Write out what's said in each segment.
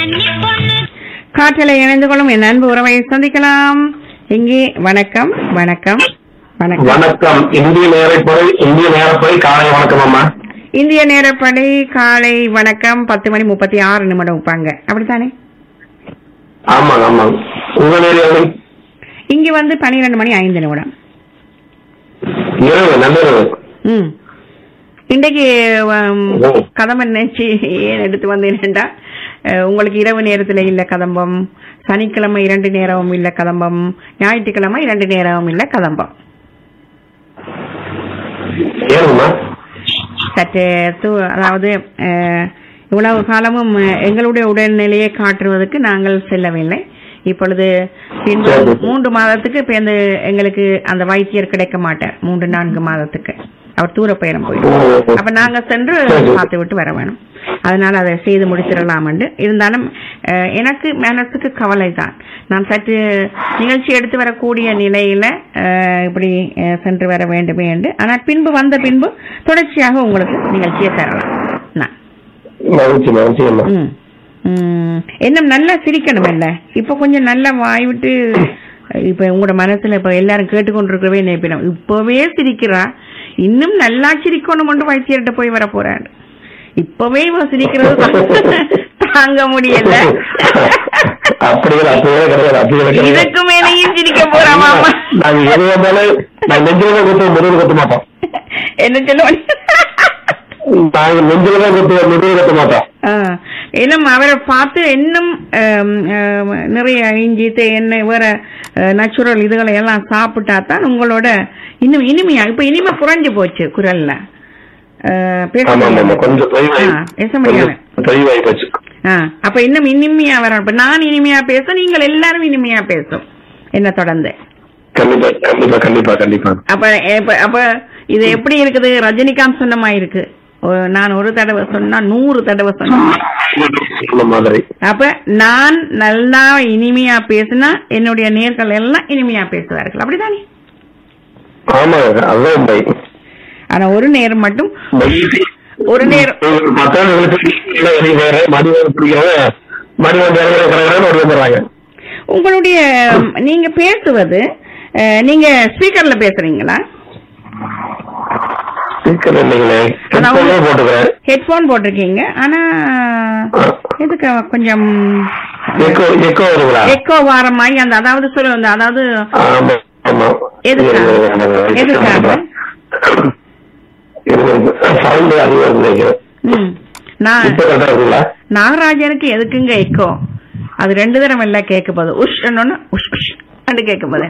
காற்றலை இணைந்து கொள்ளும் என் அன்பு உறவை சந்திக்கலாம் இங்கே வணக்கம் வணக்கம் வணக்கம் வணக்கம் இந்திய நேரப்படி இந்திய நேரப்படி காலை வணக்கம் அம்மா இந்திய நேரப்படி காலை வணக்கம் பத்து மணி முப்பத்தி ஆறு நிமிடம் வைப்பாங்க அப்படித்தானே ஆமாங்க ஆமாங்க உங்க நேரம் இங்க வந்து பன்னிரெண்டு மணி ஐந்து நிமிடம் இரவு நள்ளிரவு ம் இன்றைக்கு உம், ஓ. கதம்ப நினைச்சு ஏன் எடுத்து வந்தேன்டா அஹ், உங்களுக்கு இரவு நேரத்துல இல்ல கதம்பம் சனிக்கிழமை இரண்டு நேரமும் இல்ல கதம்பம் ஞாயிற்றுக்கிழமை இரண்டு நேரமும் இல்ல கதம்பம் ஏனுங்கம்மா சற்று து- அதாவது அஹ், இவ்வளவு காலமும் அஹ், எங்களுடைய உடல்நிலையை காட்டுவதற்கு நாங்கள் செல்லவில்லை இப்பொழுது பின்பு சரி. மூன்று மாதத்துக்கு இப்ப இந்த எங்களுக்கு அந்த வைத்தியர் கிடைக்க மாட்டார் மூன்று நான்கு மாதத்துக்கு அவர் தூர பயணம் போயிடும் அப்ப நாங்க சென்று சரி. பார்த்து விட்டு வர வேணும் அதனால அதை செய்து முடித்திடலாம் என்று இருந்தாலும் அஹ், எனக்கு மனசுக்கு கவலை தான் நான் சற்று நிகழ்ச்சி எடுத்து வரக்கூடிய நிலையில அஹ், இப்படி அஹ், சென்று வர வேண்டுமே என்று ஆனால் பின்பு வந்த பின்பு தொடர்ச்சியாக உங்களுக்கு நிகழ்ச்சியை தரலாம் நான் மகிழ்ச்சி மகிழ்ச்சி அம்மா ம். ம். இன்னும் நல்லா சிரிக்கணும் இல்ல இப்ப கொஞ்சம் நல்லா வாய் விட்டு இப்ப உங்களோட மனசுல இப்ப எல்லாரும் கேட்டுக்கொண்டிருக்கவே நினைப்பினோம் இப்பவே சிரிக்கிறா இன்னும் நல்லா சிரிக்கணும் கொண்டு வைத்தியர்கிட்ட போய் வர போறாரு இப்பவே இவ சிரிக்கிறது தாங்க முடியல அப்படியே அப்படியே கிடையாது அப்படியே கிடையாது இதுக்கு மேலேயும் சிரிக்க போறாமா அம்மா நாங்க எது வந்தாலும் நாங்க நெஞ்சில தான் குத்துவோம் முதுகு கத்த மாட்டோம் என்ன சொல்லுவாங்க நாங்க நெஞ்சில தான் குத்துவோம் முதுகு கத்த மாட்டோம் ஆ, இன்னும் அவரை பார்த்து இன்னும் ஆம், ஆம், நிறைய இஞ்சி எண்ணெய் வேற நேச்சுரல் இதுகளை எல்லாம் சாப்பிட்டா தான் உங்களோட இன்னும் இனிமையா இப்ப இனிமை குறைஞ்சு போச்சு குரல்ல ஆ, பேச ஆமா ஆமா ஆமா முடியல. கொஞ்சம் தொய்வாய் ஆ, பேச முடியல கொஞ்சம் தொய்வாய் போச்சு ஆ, அப்ப இன்னும் இனிமையா வர இப்ப நான் இனிமையா பேச நீங்கள் எல்லாரும் இனிமையா பேசும் என்ன தொடர்ந்து கண்டிப்பா கண்டிப்பா கண்டிப்பா கண்டிப்பா அப்ப இப்ப அப்ப இது எப்படி இருக்குது ரஜினிகாந்த் சொன்ன மாதிரி இருக்கு ஓ, நான் ஒரு தடவை சொன்னா நூறு தடவை சொன்னேன் இந்த மாதிரி அப்ப நான் நல்லா இனிமையா பேசினா என்னுடைய நேர்கள் எல்லாம் இனிமையா பேசுவார்கள் அப்படிதானே ஆமாங்க அதுதான் உண்மை ஆனா ஒரு நேரம் மட்டும் ஒரு நேரம் மற்றவர்களுக்கு வேற மடிவன் பிடிக்கிறவங்க மடிவன் வேற கிடக்கிறான்னு ஒரு வந்துடுறாங்க உங்களுடைய ம், நீங்க பேசுவது அஹ், நீங்க ஸ்பீக்கர்ல பேசுறீங்களா ஸ்பீக்கர் இல்லைங்களே ஆனா ஹெட்ஃபோனே உங்க- போட்டுக்கிறேன் ஹெட்போன் போட்டிருக்கீங்க ஆனா எதுக்கு கொஞ்சம் எக்கோ எக்கோ வருங்களா எக்கோ வார மாதிரி அந்த அதாவது சொல்லு அந்த அதாவது ஆமா ஆமா எதுக்காக? எதுக்காக? சவுண்ட் அதிகமா இருக்கு நினைக்கிறேன் ம், நான் இப்ப கரெக்டா இருக்குங்களா நாகராஜனுக்கு எதுக்குங்க எக்கோ அது ரெண்டு தரம் எல்லாம் கேட்க போகுது உஷ் என்னொன்னு உஷ் உஷ் அண்டு கேட்க போகுது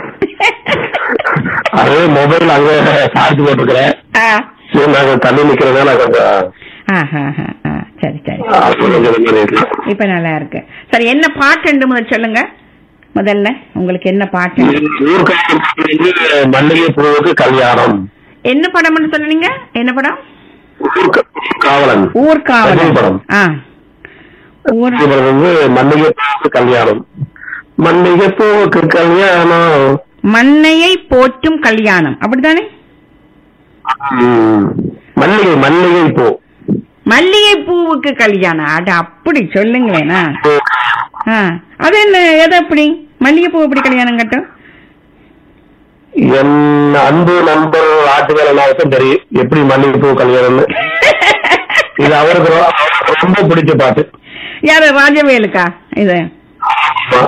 அது மொபைல் அங்க சார்ஜ் போட்டுக்கிறேன் ஆ. சரி, நாங்க தண்ணி நிக்கிறதுனால கொஞ்சம் ஆ, ஆ, ஆ, ஆ. சரி சரி அது கொஞ்சம் இது மாதிரி இருக்கு. இப்ப நல்லா இருக்கு சரி என்ன பாட்டு ரெண்டு முதல் சொல்லுங்க முதல்ல உங்களுக்கு என்ன பாட்டு ஊர்காவல் மல்லிகை பூவுக்கு கல்யாணம் என்ன படம்னு சொன்னீங்க என்ன படம் ஊர்க- காவலன் ஊர்காவலன் ரஜினி படம். ஆ ஊர் இவர் வந்து மல்லிகை பூவுக்கு கல்யாணம் மல்லிகை பூவுக்கு கல்யாணம் மண்ணையை போற்றும் கல்யாணம் அப்படித்தானே ம். மல்லிகை மல்லிகை பூ மல்லிகை பூவுக்கு கல்யாணம் அட அப்படி சொல்லுங்களேனா ஆ அது என்ன எது அப்படி மல்லிகை பூ எப்படி கல்யாணம் கட்டும் என் அன்பு நண்பர் ஆட்டுவேலனாவுக்கும் தெரியும் எப்படி மல்லிகை பூ கல்யாணம்னு இது அவருக்கு ரொ- அவருக்கு ரொம்ப பிடிச்ச பாட்டு யாரு ராஜவேலுக்கா இது ஆமா.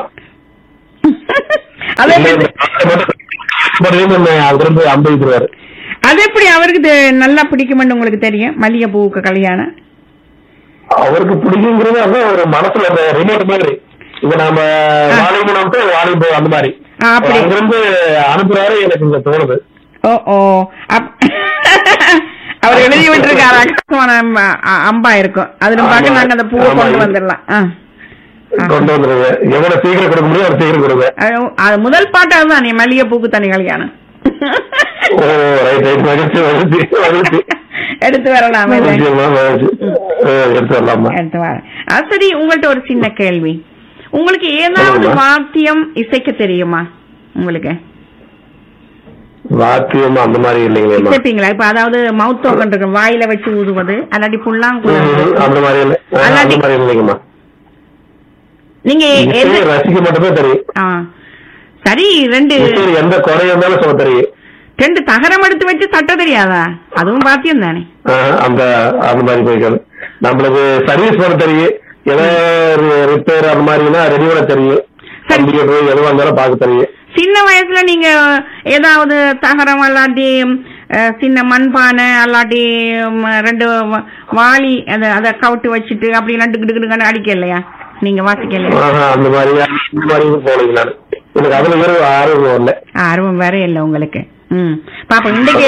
அது எப்படி இந்த பாட்டை மட்டும் பாடுறதுக்கு என்ன அங்கிருந்து அம்பதிக்கிறாரு அது எப்படி அவருக்கு தெ- நல்லா பிடிக்குமென்னு உங்களுக்கு தெரியும் மல்லிகை பூவுக்கு கல்யாணம் அவருக்கு பிடிக்குங்கிறது அதான் ஒரு மனசுல அந்த ரிமோட் மாதிரி இப்ப நாம ஆ. வாலிபம் வாலிபோ அந்த மாதிரி ஆ, அப்படி. அங்கிருந்து அனுப்புறாரு எனக்கு இங்க தோணுது ஓ ஓ அப்- அவர் எழுதி விட்டுருக்காரு அக்கமான அம்ப- அ- அம்பா இருக்கும் அதுல பார்க்க ஆமா. நாங்க அந்த பூவை ஆமா. கொண்டு வந்துடலாம் ஆ. ஆ. கொண்டு வந்துருங்க எவ்வளவு சீக்கிரம் கொடுக்க முடியும் அவர் சீக்கிரம் கொடுங்க அது அது முதல் பாட்டு அதுதான் நீ மல்லிகை பூக்கு தனி கல்யாணம் ஓ ரைட் ரைட் மகிழ்ச்சி மகிழ்ச்சி மகிழ்ச்சி எடுத்து வரலாம் இதை. நிச்சயமா மகிழ்ச்சி ஆ, எடுத்து வரலாமா எடுத்து வரேன் அது சரி உங்கள்ட்ட ஒரு சின்ன கேள்வி உங்களுக்கு ஏதாவது சொல்லுங்கம்மா. வாத்தியம் இசைக்க தெரியுமா உங்களுக்கு வாத்தியம் அந்த மாதிரி இல்லைங்களேம்மா இசைப்பீங்களா இப்ப அதாவது மவுத் ஓகன் இருக்கு வாயில வச்சு ஊதுவது அல்லாட்டி புல்லாங்குழல் ம், அந்த மாதிரி இல்லை ஆ, அந்த அல்லாட்டி- மாதிரி இல்லைங்கம்மா நீங்க இசையை எந்த- ரசிக்க மட்டும்தான் தெரியும் ஆ. சரி ரெண்டு இசையில் எந்த குறை இருந்தாலும் சொல்ல தெரியும் ரெண்டு தகரம் எடுத்து வச்சு தட்ட தெரியாதா அதுவும் பாத்தியம் தானே ஆஹ் அந்த அந்த மாதிரி போய்க்காது நம்மளுக்கு சர்வீஸ் பண்ண தெரியும் ஏதோ ரிப்பேர் அந்த மாதிரினா ரெடி பண்ண தெரியும் சரி. கம்ப்யூட்டர் எதுவாக இருந்தாலும் பார்க்க தெரியும் சின்ன வயசுல நீங்க ஏதாவது தகரம் அல்லாட்டி அஹ், சின்ன மண்பானை அல்லாட்டி ம், ரெண்டு வ- வாளி அத அத கவுட்டு வச்சுட்டு அப்படி நட்டு கிட்டு கிட்டு அடிக்க இல்லையா நீங்க வாசிக்க இல்லையா ஆஹா, அந்த மாதிரி அந்த மாதிரி போனீங்க நான் எனக்கு அதுல ஒரு ஆர்வம் வரல ஆர்வம் வேற இல்ல உங்களுக்கு ம் பாப்போம் இன்றைக்கு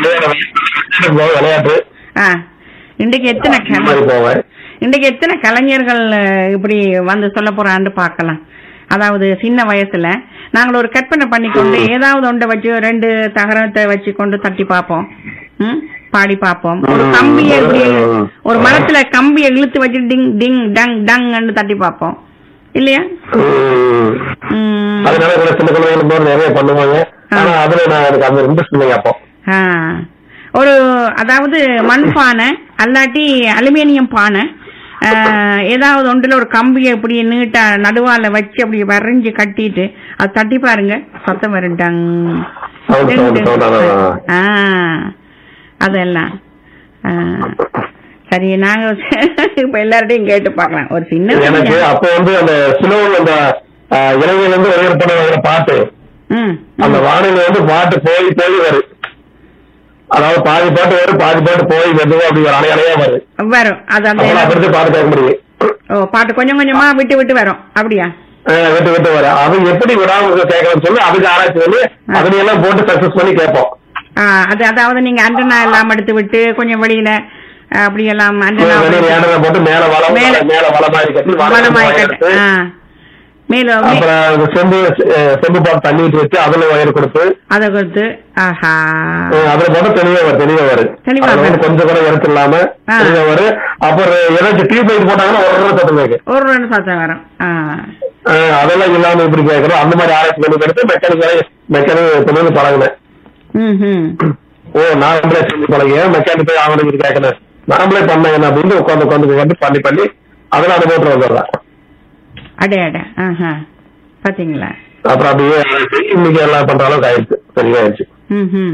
நம்ம விளையாட்டு ஆ இன்றைக்கு எத்தனை அந்த கலை மாதிரி போவேன் இன்றைக்கு எத்தனை கலைஞர்கள் அஹ், இப்படி வந்து சொல்ல போறான்னு பார்க்கலாம் அதாவது சின்ன வயசுல நாங்கள் ஒரு கற்பனை பண்ணிக்கொண்டு ஏதாவது ஒன்றை வச்சு ரெண்டு தகரத்தை வச்சு கொண்டு தட்டி பார்ப்போம் ம் பாடி பார்ப்போம் ஒரு ம். கம்பியை இப்படி ம். ஒரு மரத்துல கம்பியை இழுத்து வச்சு டிங் டிங் டங் டங்ன்னு தட்டி பார்ப்போம் இல்லையா உம். ம். அதனால கூட சின்ன குழந்தைகள் போது நிறைய பண்ணுவாங்க ஆனா அதுல நான் எனக்கு அந்த இன்ட்ரெஸ்ட் இல்லைங்க அப்போ ஆ. ஒரு அதாவது மண் பானை அல்லாட்டி அலுமினியம் பானை ஆ, ஏதாவது ஒன்றுல ஒரு கம்பியை இப்படி நீட்டா நடுவால வச்சு அப்படி வரைஞ்சு கட்டிட்டு அது தட்டி பாருங்க சத்தம் வருண்டாங் Sound, sound, sound, அதான். ஆ அதெல்லாம் ஆ. சரி நாங்க இப்ப எல்லார்ட்டையும் கேட்டு பார்க்கலாம் ஒரு சின்ன எனக்கு அப்போ வந்து அந்த சிலோன் அந்த ஆஹ், இலங்கையில இருந்து வெளியே பண்ண பாட்டு ம், அந்த வானிலை வந்து பாட்டு போய் போய் வரும் அதாவது பாதி பாட்டு வரும் பாதி பாட்டு போய் மெதுவா அப்படி ஒரு அலை அலையா வரும் ம். வரும் அது அந்த அப்ப அப்படி பாட்டு கேட்க முடியும் ஓ பாட்டு கொஞ்சம் கொஞ்சமா விட்டு விட்டு வரும் அப்படியா ஆஹ், விட்டு விட்டு வரும் அது எப்படி விடாம கேட்கணும்னு சொல்லி அதுக்கு ஆராய்ச்சி பண்ணி அதுலையெல்லாம் போட்டு சக்சஸ் பண்ணி கேட்போம் ஆ, அது அதாவது நீங்க அண்டனா எல்லாம் எடுத்து விட்டு கொஞ்சம் வெளியில அஹ், அப்படி எல்லாம் அண்டனா வெளியில ஏடனை போட்டு மேல வளம் மேல- மேல வள மாதிரி கட்டி வளம் வனமாய் wire கட்டு எடுத்து, ஆ. மேலும் மே- அப்புறம் அந்த செம்பு அஹ், செம்பு பாட்டு தண்ணி ஊற்றி வச்சு அதுல வயர் கொடுத்து அதை கொடுத்து ஆஹா அஹ், அதுல போட்டு தெளிவா வரும் தெளிவா வரும் தெளிவா அதுல வந்து வரும். கொஞ்சம் கூட எடுத்து இல்லாம ஆ. தெளிவா வரும் அப்புறம் ஏதாச்சும் டியூப் லைட் போட்டாங்கன்னா ஒரு ரூபா சத்தம் கேட்கு ஒரு ரெண்டு சத்தம் வரும் ஆ. அஹ், அதெல்லாம் இல்லாம இப்படி கேட்கறோம் அந்த மாதிரி ஆராய்ச்சி பண்ணி எடுத்து மெக்கானிக் மெக்கானிக் பண்ணி பழகினேன் ம் ம் ஓ நாமளே செஞ்சு பழகிய மெக்கானிக் போய் அவனுக்கு இது கேட்கணும் நாமளே பண்ணேன் அப்படின்னு உட்காந்து உட்காந்து உட்காந்து பண்ணி பண்ணி அதில் அனுபவத்தில் வந்துடுறேன் அடே அடே ஆஹா பாத்தீங்களா அப்புறம் அப்படியே இன்னைக்கு எல்லாம் பண்ற அளவுக்கு ஆயிடுச்சு சரியாயிடுச்சு ம் ம்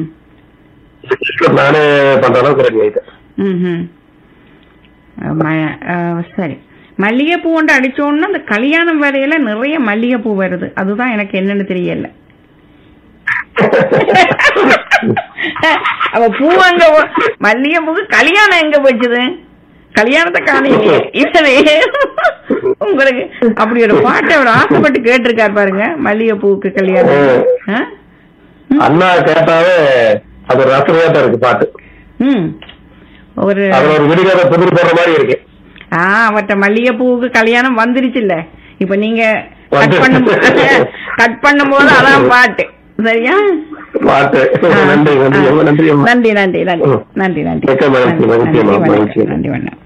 நானே பண்ற அளவுக்கு ரெடி ஆயிட்டேன் ம் ம் ம- ஆ, சரி மல்லிகைப்பூ ஒன்று அடிச்சோன்னா அந்த கல்யாணம் வேலையில நிறைய மல்லிகைப்பூ வருது அதுதான் எனக்கு என்னன்னு தெரியல அவ பூ அங்க போ- மல்லிகைப்பூக்கு கல்யாணம் எங்க போச்சுது கல்யாணத்தை காணலையே இவரே உங்களுக்கு அப்படி ஒரு பாட்டை அவர் ஆசைப்பட்டு கேட்டிருக்காரு பாருங்க மல்லிகைப்பூவுக்கு கல்யாணம் ஆ? அண்ணா கேட்டாவே அது ரசனையா தான் இருக்கு பாட்டு ம் ஒரு அதுல ஒரு விடுகாத புதிர் போடுற மாதிரி இருக்கு ஆ அவர்ட்ட மல்லிகைப்பூவுக்கு கல்யாணம் வந்துருச்சுல்ல இப்ப நீங்க கட் வந்து- பண்ணும் கட் பண்ணும்போது அதான் பாட்டு சரியா பாட்டு ஆ, நன்றி நன்றி ஆ. அம்மா, நன்றி அம்மா. நன்றி நன்றி நன்றி ம். நன்றி நன்றி மிக்க மகிழ்ச்சி, நன்றி, மகிழ்ச்சி அம்மா, நன்றி, மகிழ்ச்சி. வணக்கம், நன்றி வணக்கம்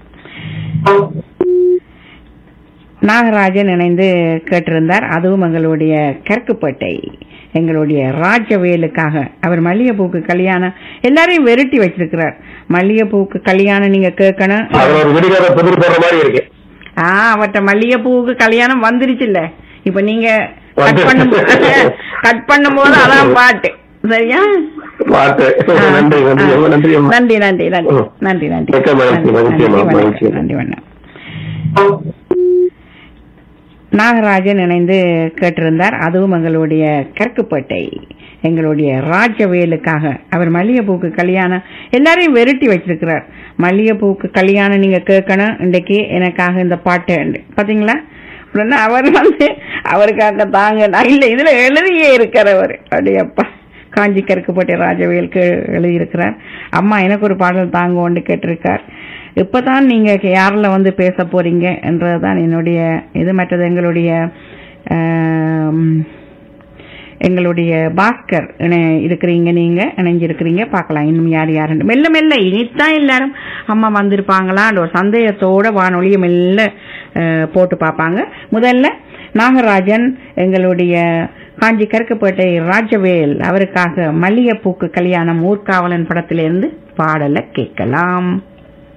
நாகராஜன் இணைந்து கேட்டிருந்தார் அதுவும் எங்களுடைய கற்குப்பட்டை எங்களுடைய ராஜவேலுக்காக அவர் மல்லிகைப்பூக்கு கல்யாணம் எல்லாரையும் வெருட்டி வச்சிருக்கிறார் மல்லிகைப்பூக்கு கல்யாணம் நீங்க கேட்கணும் அதுல ஒரு விடுகாத புதிர் போடுற மாதிரி இருக்கு ஆ அவர்ட்ட மல்லிகைப்பூவுக்கு கல்யாணம் வந்துருச்சுல்ல இப்ப நீங்க கட் வந்து- பண்ணும் கட் பண்ணும்போது அதான் பாட்டு சரியா பாட்டு ஆ, நன்றி நன்றி ஆ. அம்மா, நன்றி அம்மா. நன்றி நன்றி நன்றி ம். நன்றி நன்றி மிக்க மகிழ்ச்சி, நன்றி, மகிழ்ச்சி அம்மா, நன்றி, மகிழ்ச்சி. வணக்கம், நன்றி வணக்கம் நாகராஜன் இணைந்து கேட்டிருந்தார் அதுவும் எங்களுடைய கற்குப்பட்டை எங்களுடைய ராஜவேலுக்காக அவர் மல்லிகைப்பூக்கு கல்யாணம் எல்லாரையும் வெருட்டி வச்சிருக்கிறார் மல்லிகைப்பூக்கு கல்யாணம் நீங்க கேட்கணும் இன்றைக்கு எனக்காக இந்த பாட்டு பாத்தீங்களா உடனே அவர் வந்து அவருக்காக தாங்க நான் இல்ல இதுல எழுதியே இருக்கிறவர் அப்படியப்பா காஞ்சி கருக்குப்பட்டை ராஜவேலுக்கு எழுதியிருக்கிறார் அம்மா எனக்கு ஒரு பாடல் தாங்கோன்னு கேட்டிருக்கார் இப்பதான் நீங்க யாரில் வந்து பேச போறீங்க என்றதுதான் என்னுடைய இது மற்றது எங்களுடைய ஆம், எங்களுடைய பாஸ்கர் இணை இருக்கிறீங்க நீங்க இணைஞ்சிருக்கிறீங்க பார்க்கலாம் இன்னும் யார் யாருன்னு மெல்ல மெல்ல இனித்தான் எல்லாரும் அம்மா வந்திருப்பாங்களான்ற ஒரு சந்தேகத்தோட வானொலியை மெல்ல அஹ், போட்டு பார்ப்பாங்க முதல்ல நாகராஜன் எங்களுடைய காஞ்சி கருக்கப்பேட்டை ராஜவேல் அவருக்காக மல்லிகைப்பூக்கு கல்யாணம் ஊர்காவலன் படத்திலிருந்து பாடலை கேட்கலாம்